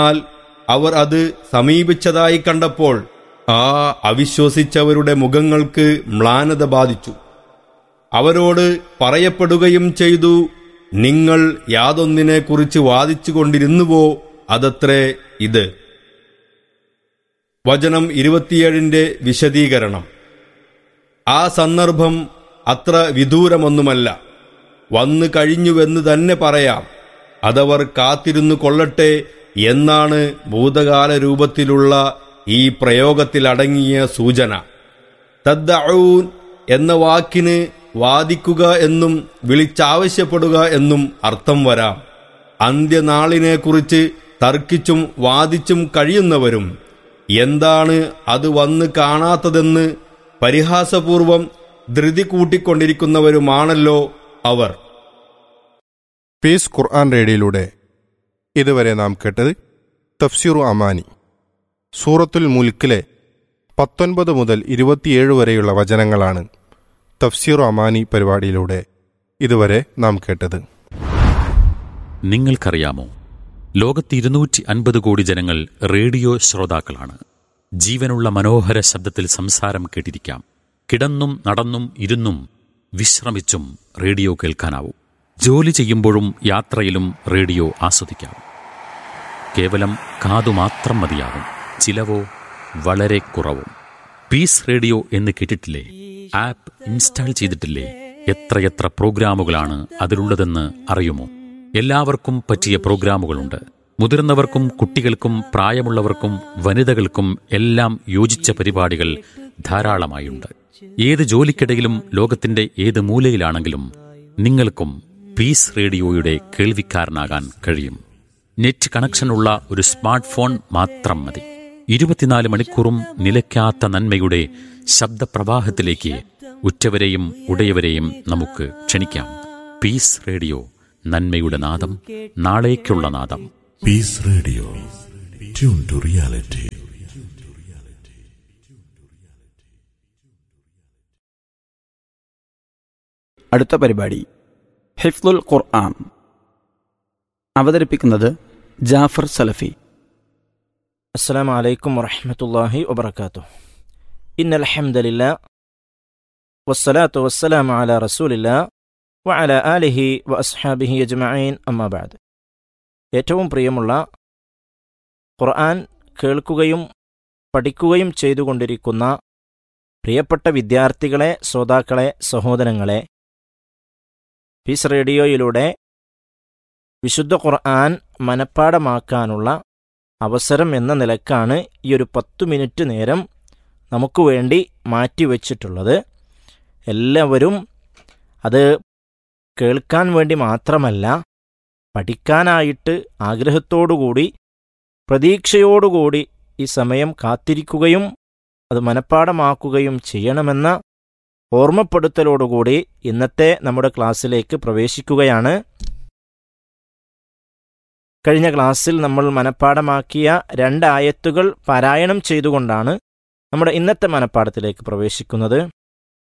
എന്നാൽ അവർ അത് സമീപിച്ചതായി കണ്ടപ്പോൾ ആ അവിശ്വസിച്ചവരുടെ മുഖങ്ങൾക്ക് മ്ലാനത ബാധിച്ചു അവരോട് പറയപ്പെടുകയും ചെയ്തു നിങ്ങൾ യാതൊന്നിനെക്കുറിച്ച് വാദിച്ചുകൊണ്ടിരുന്നുവോ അതത്രേ ഇത് വചനം ഇരുപത്തിയേഴിന്റെ വിശദീകരണം ആ സന്ദർഭം അത്ര വിദൂരമൊന്നുമല്ല വന്നു കഴിഞ്ഞുവെന്ന് തന്നെ പറയാം അതവർ കാത്തിരുന്നു കൊള്ളട്ടെ എന്നാണ് ഭൂതകാല രൂപത്തിലുള്ള ഈ പ്രയോഗത്തിലടങ്ങിയ സൂചന തദ്ദഊൻ എന്ന വാക്കിന് വാദിക്കുക എന്നും വിളിച്ചാവശ്യപ്പെടുക എന്നും അർത്ഥം വരാം അന്ത്യനാളിനെക്കുറിച്ച് തർക്കിച്ചും വാദിച്ചും കഴിയുന്നവരും എന്താണ് അത് വന്ന് കാണാത്തതെന്ന് പരിഹാസപൂർവം ധൃതി കൂട്ടിക്കൊണ്ടിരിക്കുന്നവരുമാണല്ലോ അവർ പീസ് ഖുർആൻ റേഡിയോയിലൂടെ ഇതുവരെ നാം കേട്ടത് തഫ്സീറു അമാനി സൂറത്തുൽ മുൽക്കിലെ പത്തൊൻപത് മുതൽ ഇരുപത്തിയേഴ് വരെയുള്ള വചനങ്ങളാണ് തഫ്സീറു അമാനി പരിപാടിയിലൂടെ ഇതുവരെ നാം കേട്ടത് നിങ്ങൾക്കറിയാമോ ലോകത്ത് ഇരുന്നൂറ്റി അൻപത് കോടി ജനങ്ങൾ റേഡിയോ ശ്രോതാക്കളാണ് ജീവനുള്ള മനോഹര ശബ്ദത്തിൽ സംസാരം കേട്ടിരിക്കാം കിടന്നും നടന്നും ഇരുന്നും വിശ്രമിച്ചും റേഡിയോ കേൾക്കാനാവും ജോലി ചെയ്യുമ്പോഴും യാത്രയിലും റേഡിയോ ആസ്വദിക്കാം കേവലം കാതുമാത്രം മതിയാകും ചിലവോ വളരെ കുറവും പീസ് റേഡിയോ എന്ന് കേട്ടിട്ടില്ലേ ആപ്പ് ഇൻസ്റ്റാൾ ചെയ്തിട്ടില്ലേ എത്രയെത്ര പ്രോഗ്രാമുകളാണ് അതിലുള്ളതെന്ന് അറിയുമോ എല്ലാവർക്കും പറ്റിയ പ്രോഗ്രാമുകളുണ്ട് മുതിർന്നവർക്കും കുട്ടികൾക്കും പ്രായമുള്ളവർക്കും വനിതകൾക്കും എല്ലാം യോജിച്ച പരിപാടികൾ ധാരാളമായുണ്ട് ഏത് ജോലിക്കിടയിലും ലോകത്തിന്റെ ഏത് മൂലയിലാണെങ്കിലും നിങ്ങൾക്കും പീസ് റേഡിയോയുടെ കേൾവിക്കാരനാകാൻ കഴിയും നെറ്റ് കണക്ഷനുള്ള ഒരു സ്മാർട്ട് ഫോൺ മാത്രം മതി ഇരുപത്തിനാല് മണിക്കൂറും നിലയ്ക്കാത്ത നന്മയുടെ ശബ്ദപ്രവാഹത്തിലേക്ക് ഉറ്റവരെയും ഉടയവരെയും നമുക്ക് ക്ഷണിക്കാം പീസ് റേഡിയോ നന്മയുടെ നാദം നാളേക്കുള്ള നാദം Peace Radio. Tune to reality. അടുത്ത പരിപാടി ഹിഫ്ലുൽ ഖുർആൻ അവതരിപ്പിക്കുന്നത് ജാഫർ സലഫി السلام عليكم ورحمة الله وبركاته إن الحمد لله والصلاة والسلام على رسول الله وعلى آله وأصحابه أجمعين أما بعد ഏറ്റവും പ്രിയമുള്ള ഖുർആൻ കേൾക്കുകയും പഠിക്കുകയും ചെയ്തുകൊണ്ടിരിക്കുന്ന പ്രിയപ്പെട്ട വിദ്യാർത്ഥികളെ ശ്രോതാക്കളെ സഹോദരങ്ങളെ പീസ് റേഡിയോയിലൂടെ വിശുദ്ധ ഖുർആൻ മനഃപ്പാടമാക്കാനുള്ള അവസരം എന്ന നിലക്കാണ് ഈ ഒരു പത്തു മിനിറ്റ് നേരം നമുക്ക് വേണ്ടി മാറ്റിവെച്ചിട്ടുള്ളത് എല്ലാവരും അത് കേൾക്കാൻ വേണ്ടി മാത്രമല്ല പഠിക്കാനായിട്ട് ആഗ്രഹത്തോടുകൂടി പ്രതീക്ഷയോടുകൂടി ഈ സമയം കാത്തിരിക്കുകയും അത് മനഃപ്പാടമാക്കുകയും ചെയ്യണമെന്ന ഓർമ്മപ്പെടുത്തലോടുകൂടി ഇന്നത്തെ നമ്മുടെ ക്ലാസ്സിലേക്ക് പ്രവേശിക്കുകയാണ് കഴിഞ്ഞ ക്ലാസ്സിൽ നമ്മൾ മനഃപ്പാടമാക്കിയ രണ്ട് ആയത്തുകൾ പാരായണം ചെയ്തുകൊണ്ടാണ് നമ്മുടെ ഇന്നത്തെ മനഃപ്പാടത്തിലേക്ക് പ്രവേശിക്കുന്നത്